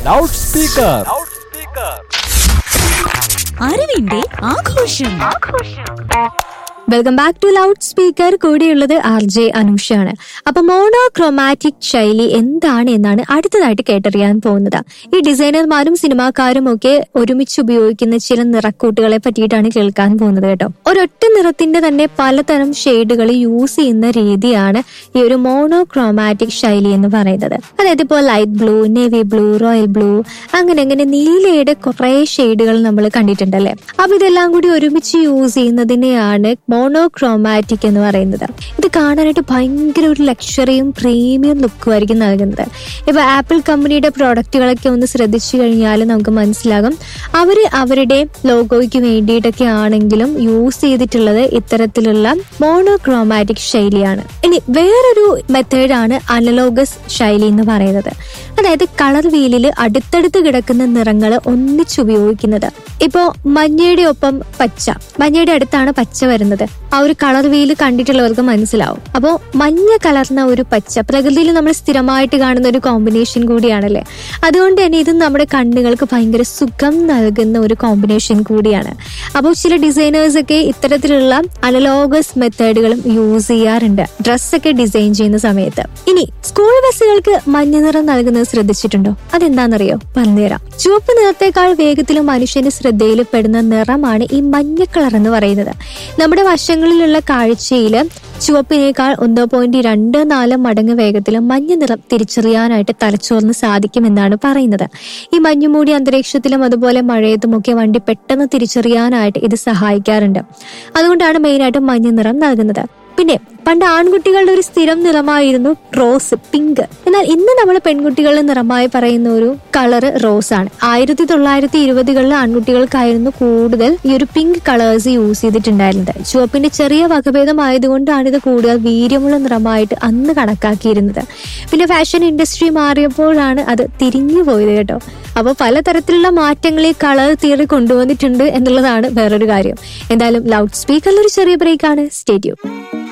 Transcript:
loud speaker അറിവിന്റെ ആഘോഷം welcome back to loud speaker കൂടിയുള്ളത് ആർ ജെ അനുഷാണ് അപ്പൊ മോണോക്രോമാറ്റിക് ശൈലി എന്താണ് എന്നാണ് അടുത്തതായിട്ട് കേട്ടറിയാൻ പോകുന്നത് ഈ ഡിസൈനർമാരും സിനിമാക്കാരും ഒക്കെ ഒരുമിച്ച് ഉപയോഗിക്കുന്ന ചില നിറക്കൂട്ടുകളെ പറ്റിയിട്ടാണ് കേൾക്കാൻ പോകുന്നത് കേട്ടോ ഒരൊറ്റ നിറത്തിന്റെ തന്നെ പലതരം ഷെയ്ഡുകൾ യൂസ് ചെയ്യുന്ന രീതിയാണ് ഈ ഒരു മോണോക്രോമാറ്റിക് ശൈലി എന്ന് പറയുന്നത് അതായത് ഇപ്പോൾ light blue navy blue royal blue അങ്ങനെ അങ്ങനെ നീലയുടെ കുറെ ഷെയ്ഡുകൾ നമ്മൾ കണ്ടിട്ടുണ്ടല്ലേ അപ്പൊ ഇതെല്ലാം കൂടി ഒരുമിച്ച് യൂസ് ചെയ്യുന്നതിനെയാണ് മോണോക്രോമാറ്റിക് എന്ന് പറയുന്നത് ഇത് കാണാനായിട്ട് ഭയങ്കര ഒരു ലക്ഷറിയും പ്രീമിയം ലുക്കും ആയിരിക്കും നൽകുന്നത് ഇപ്പൊ ആപ്പിൾ കമ്പനിയുടെ പ്രോഡക്റ്റുകളൊക്കെ ഒന്ന് ശ്രദ്ധിച്ചു കഴിഞ്ഞാൽ നമുക്ക് മനസ്സിലാകും അവര് അവരുടെ ലോഗോയ്ക്ക് വേണ്ടിയിട്ടൊക്കെ ആണെങ്കിലും യൂസ് ചെയ്തിട്ടുള്ളത് ഇത്തരത്തിലുള്ള മോണോക്രോമാറ്റിക് ശൈലിയാണ് ഇനി വേറൊരു മെത്തേഡാണ് അനലോഗസ് ശൈലി എന്ന് പറയുന്നത് അതായത് കളർ വീലിൽ അടുത്തടുത്ത് കിടക്കുന്ന നിറങ്ങൾ ഒന്നിച്ചുപയോഗിക്കുന്നത് ഇപ്പോ മഞ്ഞയുടെ ഒപ്പം പച്ച മഞ്ഞയുടെ അടുത്താണ് പച്ച വരുന്നത് ആ ഒരു കളർ വീല് കണ്ടിട്ടുള്ളവർക്ക് മനസ്സിലാവും അപ്പോൾ മഞ്ഞ കലർന്ന ഒരു പച്ച പ്രകൃതിയിൽ നമ്മൾ സ്ഥിരമായിട്ട് കാണുന്ന ഒരു കോമ്പിനേഷൻ കൂടിയാണല്ലേ അതുകൊണ്ട് തന്നെ ഇത് നമ്മുടെ കണ്ണുകൾക്ക് ഭയങ്കര സുഖം നൽകുന്ന ഒരു കോമ്പിനേഷൻ കൂടിയാണ് അപ്പോൾ ചില ഡിസൈനേഴ്സ് ഒക്കെ ഇത്തരത്തിലുള്ള അനലോഗസ് മെത്തേഡുകളും യൂസ് ചെയ്യാറുണ്ട് ഡ്രസ്സൊക്കെ ഡിസൈൻ ചെയ്യുന്ന സമയത്ത് ഇനി സ്കൂൾ ബസ്സുകൾക്ക് മഞ്ഞ നിറം നൽകുന്നത് ശ്രദ്ധിച്ചിട്ടുണ്ടോ അതെന്താണെന്നറിയോ പറഞ്ഞുതരാം ചുവപ്പ് നിറത്തേക്കാൾ വേഗത്തിൽ മനുഷ്യന്റെ ശ്രദ്ധയിൽ പെടുന്ന നിറമാണ് ഈ മഞ്ഞ കളർ എന്ന് പറയുന്നത് നമ്മുടെ വശങ്ങളിലുള്ള കാഴ്ചയിൽ ചുവപ്പിനേക്കാൾ ഒന്ന് പോയിന്റ് രണ്ട് നാല് മടങ്ങ് വേഗത്തിൽ മഞ്ഞ നിറം തിരിച്ചറിയാനായിട്ട് തലച്ചോറിന് സാധിക്കുമെന്നാണ് പറയുന്നത് ഈ മഞ്ഞുമൂടി അന്തരീക്ഷത്തിലും അതുപോലെ മഴയത്തുമൊക്കെ വണ്ടി പെട്ടെന്ന് തിരിച്ചറിയാനായിട്ട് ഇത് സഹായിക്കാറുണ്ട് അതുകൊണ്ടാണ് മെയിനായിട്ട് മഞ്ഞ നിറം നൽകുന്നത് പിന്നെ പണ്ട് ആൺകുട്ടികളുടെ ഒരു സ്ഥിരം നിറമായിരുന്നു റോസ് പിങ്ക് എന്നാൽ ഇന്ന് നമ്മൾ പെൺകുട്ടികളുടെ നിറമായി പറയുന്ന ഒരു കളറ് റോസ് ആണ് ആയിരത്തി തൊള്ളായിരത്തി ഇരുപതുകളിൽ ആൺകുട്ടികൾക്കായിരുന്നു കൂടുതൽ ഈ ഒരു പിങ്ക് കളേഴ്സ് യൂസ് ചെയ്തിട്ടുണ്ടായിരുന്നത് ചുവപ്പിന്റെ ചെറിയ വകഭേദം ആയതുകൊണ്ടാണ് ഇത് കൂടുതൽ വീര്യമുള്ള നിറമായിട്ട് അന്ന് കണക്കാക്കിയിരുന്നത് പിന്നെ ഫാഷൻ ഇൻഡസ്ട്രി മാറിയപ്പോഴാണ് അത് തിരിഞ്ഞു പോയത് കേട്ടോ അപ്പോൾ പലതരത്തിലുള്ള മാറ്റങ്ങൾ ഈ കളർ തിയറി കൊണ്ടുവന്നിട്ടുണ്ട് എന്നുള്ളതാണ് വേറൊരു കാര്യം എന്തായാലും ലൗഡ് സ്പീക്കറിൽ ഒരു ചെറിയ ബ്രേക്കാണ് സ്റ്റേഡിയം